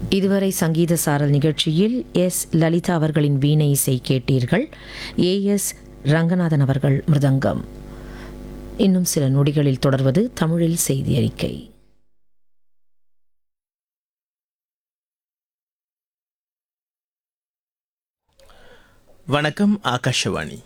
இதுவரை சங்கீத சாரல் நிகழ்ச்சியில் எஸ் லலிதா அவர்களின் வீணை இசை கேட்டீர்கள் ஏ எஸ் ரங்கநாதன் அவர்கள் மிருதங்கம் இன்னும் சில நொடிகளில் தொடர்வது தமிழில் செய்தி அறிக்கை வணக்கம் ஆகாஷவாணி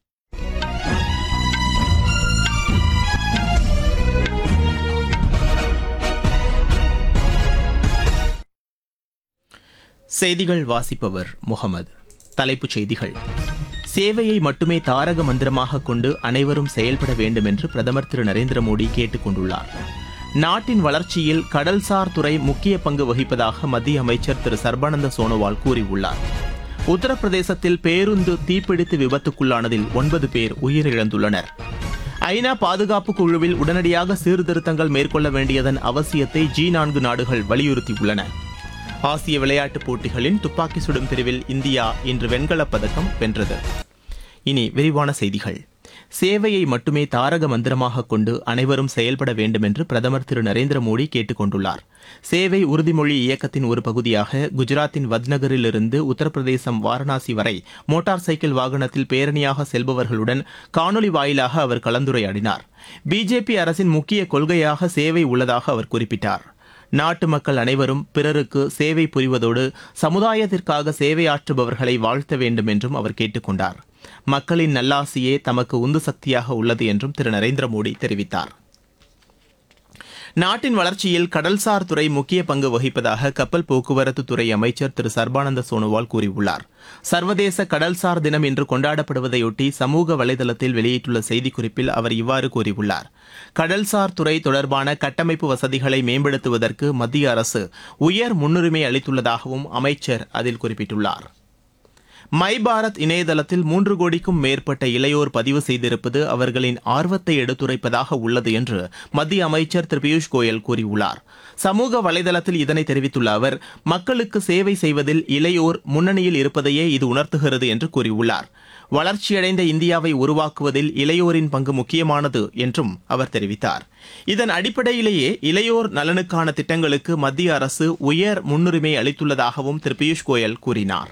செய்திகள் வாசிப்பவர் முகமது தலைப்புச் செய்திகள் சேவையை மட்டுமே தாரக மந்திரமாக கொண்டு அனைவரும் செயல்பட வேண்டும் என்று பிரதமர் திரு நரேந்திர மோடி கேட்டுக் கொண்டுள்ளார் நாட்டின் வளர்ச்சியில் கடல்சார் துறை முக்கிய பங்கு வகிப்பதாக மத்திய அமைச்சர் திரு சர்பானந்த சோனோவால் கூறியுள்ளார் உத்தரப்பிரதேசத்தில் பேருந்து தீப்பிடித்து விபத்துக்குள்ளானதில் ஒன்பது பேர் உயிரிழந்துள்ளனர் ஐநா பாதுகாப்பு குழுவில் உடனடியாக சீர்திருத்தங்கள் மேற்கொள்ள வேண்டியதன் அவசியத்தை ஜி நான்கு நாடுகள் வலியுறுத்தியுள்ளன ஆசிய விளையாட்டுப் போட்டிகளின் துப்பாக்கி சுடும் பிரிவில் இந்தியா இன்று வெண்கலப் பதக்கம் வென்றது இனி விரிவான செய்திகள் சேவையை மட்டுமே தாரக மந்திரமாக கொண்டு அனைவரும் செயல்பட வேண்டும் என்று பிரதமர் திரு நரேந்திர மோடி கேட்டுக் கொண்டுள்ளார் சேவை உறுதிமொழி இயக்கத்தின் ஒரு பகுதியாக குஜராத்தின் வத்நகரிலிருந்து உத்தரப்பிரதேசம் வாரணாசி வரை மோட்டார் சைக்கிள் வாகனத்தில் பேரணியாக செல்பவர்களுடன் காணொலி வாயிலாக அவர் கலந்துரையாடினார் பிஜேபி அரசின் முக்கிய கொள்கையாக சேவை உள்ளதாக அவர் குறிப்பிட்டார் நாட்டு மக்கள் அனைவரும் பிறருக்கு சேவை புரிவதோடு சமுதாயத்திற்காக சேவையாற்றுபவர்களை வாழ்த்த வேண்டும் என்றும் அவர் கேட்டுக்கொண்டார் மக்களின் நல்லாசியே தமக்கு உந்து சக்தியாக உள்ளது என்றும் திரு நரேந்திர மோடி தெரிவித்தார் நாட்டின் வளர்ச்சியில் கடல்சார் துறை முக்கிய பங்கு வகிப்பதாக கப்பல் போக்குவரத்து துறை அமைச்சர் திரு சர்பானந்த சோனோவால் கூறியுள்ளார் சர்வதேச கடல்சார் தினம் இன்று கொண்டாடப்படுவதையொட்டி சமூக வலைதளத்தில் வெளியிட்டுள்ள செய்திக்குறிப்பில் அவர் இவ்வாறு கூறியுள்ளார் கடல்சார் துறை தொடர்பான கட்டமைப்பு வசதிகளை மேம்படுத்துவதற்கு மத்திய அரசு உயர் முன்னுரிமை அளித்துள்ளதாகவும் அமைச்சர் அதில் குறிப்பிட்டுள்ளார் மை பாரத் இணையதளத்தில் மூன்று கோடிக்கும் மேற்பட்ட இளையோர் பதிவு செய்திருப்பது அவர்களின் ஆர்வத்தை எடுத்துரைப்பதாக உள்ளது என்று மத்திய அமைச்சர் திரு பியூஷ் கோயல் கூறியுள்ளார் சமூக வலைதளத்தில் இதனை தெரிவித்துள்ள அவர் மக்களுக்கு சேவை செய்வதில் இளையோர் முன்னணியில் இருப்பதையே இது உணர்த்துகிறது என்று கூறியுள்ளார் வளர்ச்சியடைந்த இந்தியாவை உருவாக்குவதில் இளையோரின் பங்கு முக்கியமானது என்றும் அவர் தெரிவித்தார் இதன் அடிப்படையிலேயே இளையோர் நலனுக்கான திட்டங்களுக்கு மத்திய அரசு உயர் முன்னுரிமை அளித்துள்ளதாகவும் திரு பியூஷ் கோயல் கூறினார்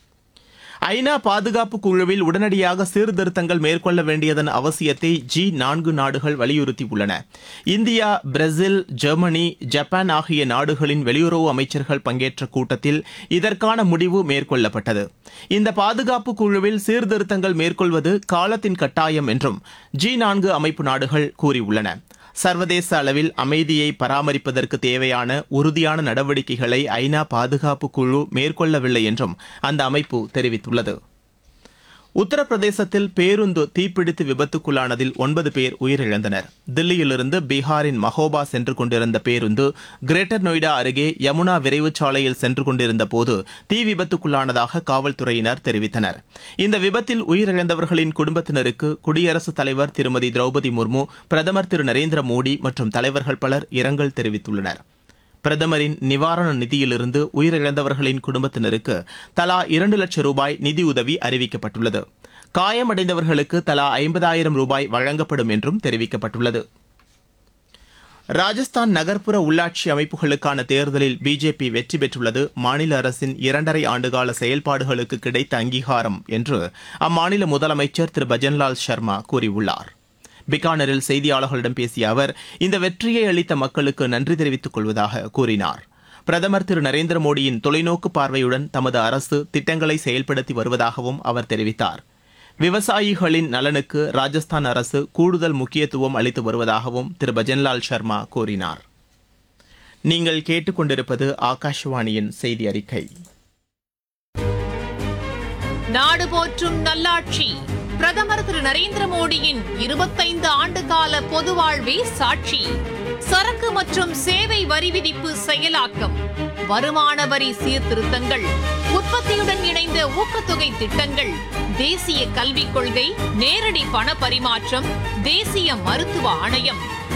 ஐநா பாதுகாப்பு குழுவில் உடனடியாக சீர்திருத்தங்கள் மேற்கொள்ள வேண்டியதன் அவசியத்தை ஜி நான்கு நாடுகள் வலியுறுத்தியுள்ளன இந்தியா பிரேசில் ஜெர்மனி ஜப்பான் ஆகிய நாடுகளின் வெளியுறவு அமைச்சர்கள் பங்கேற்ற கூட்டத்தில் இதற்கான முடிவு மேற்கொள்ளப்பட்டது இந்த பாதுகாப்பு குழுவில் சீர்திருத்தங்கள் மேற்கொள்வது காலத்தின் கட்டாயம் என்றும் ஜி நான்கு அமைப்பு நாடுகள் கூறியுள்ளன சர்வதேச அளவில் அமைதியை பராமரிப்பதற்கு தேவையான உறுதியான நடவடிக்கைகளை ஐநா பாதுகாப்பு குழு மேற்கொள்ளவில்லை என்றும் அந்த அமைப்பு தெரிவித்துள்ளது உத்தரப்பிரதேசத்தில் பேருந்து தீப்பிடித்து விபத்துக்குள்ளானதில் ஒன்பது பேர் உயிரிழந்தனர் தில்லியிலிருந்து பீகாரின் மஹோபா சென்று கொண்டிருந்த பேருந்து கிரேட்டர் நொய்டா அருகே யமுனா விரைவுச் சாலையில் சென்று கொண்டிருந்த போது தீ விபத்துக்குள்ளானதாக காவல்துறையினர் தெரிவித்தனர் இந்த விபத்தில் உயிரிழந்தவர்களின் குடும்பத்தினருக்கு குடியரசுத் தலைவர் திருமதி திரௌபதி முர்மு பிரதமர் திரு நரேந்திர மோடி மற்றும் தலைவர்கள் பலர் இரங்கல் தெரிவித்துள்ளனர் பிரதமரின் நிவாரண நிதியிலிருந்து உயிரிழந்தவர்களின் குடும்பத்தினருக்கு தலா இரண்டு லட்சம் ரூபாய் நிதியுதவி அறிவிக்கப்பட்டுள்ளது காயமடைந்தவர்களுக்கு தலா ஐம்பதாயிரம் ரூபாய் வழங்கப்படும் என்றும் தெரிவிக்கப்பட்டுள்ளது ராஜஸ்தான் நகர்ப்புற உள்ளாட்சி அமைப்புகளுக்கான தேர்தலில் பிஜேபி வெற்றி பெற்றுள்ளது மாநில அரசின் இரண்டரை ஆண்டுகால செயல்பாடுகளுக்கு கிடைத்த அங்கீகாரம் என்று அம்மாநில முதலமைச்சர் திரு பஜன்லால் சர்மா கூறியுள்ளார் பிகானரில் செய்தியாளர்களிடம் பேசிய அவர் இந்த வெற்றியை அளித்த மக்களுக்கு நன்றி தெரிவித்துக் கொள்வதாக கூறினார் பிரதமர் திரு நரேந்திர மோடியின் தொலைநோக்கு பார்வையுடன் தமது அரசு திட்டங்களை செயல்படுத்தி வருவதாகவும் அவர் தெரிவித்தார் விவசாயிகளின் நலனுக்கு ராஜஸ்தான் அரசு கூடுதல் முக்கியத்துவம் அளித்து வருவதாகவும் திரு பஜன்லால் சர்மா கூறினார் நீங்கள் கேட்டுக்கொண்டிருப்பது ஆகாஷவாணியின் செய்தி அறிக்கை நாடு போற்றும் நல்லாட்சி பிரதமர் திரு நரேந்திர மோடியின் இருபத்தைந்து ஆண்டு கால பொது வாழ்வே சாட்சி சரக்கு மற்றும் சேவை வரி விதிப்பு செயலாக்கம் வருமான வரி சீர்திருத்தங்கள் உற்பத்தியுடன் இணைந்த ஊக்கத்தொகை திட்டங்கள் தேசிய கல்விக் கொள்கை நேரடி பண பரிமாற்றம் தேசிய மருத்துவ ஆணையம்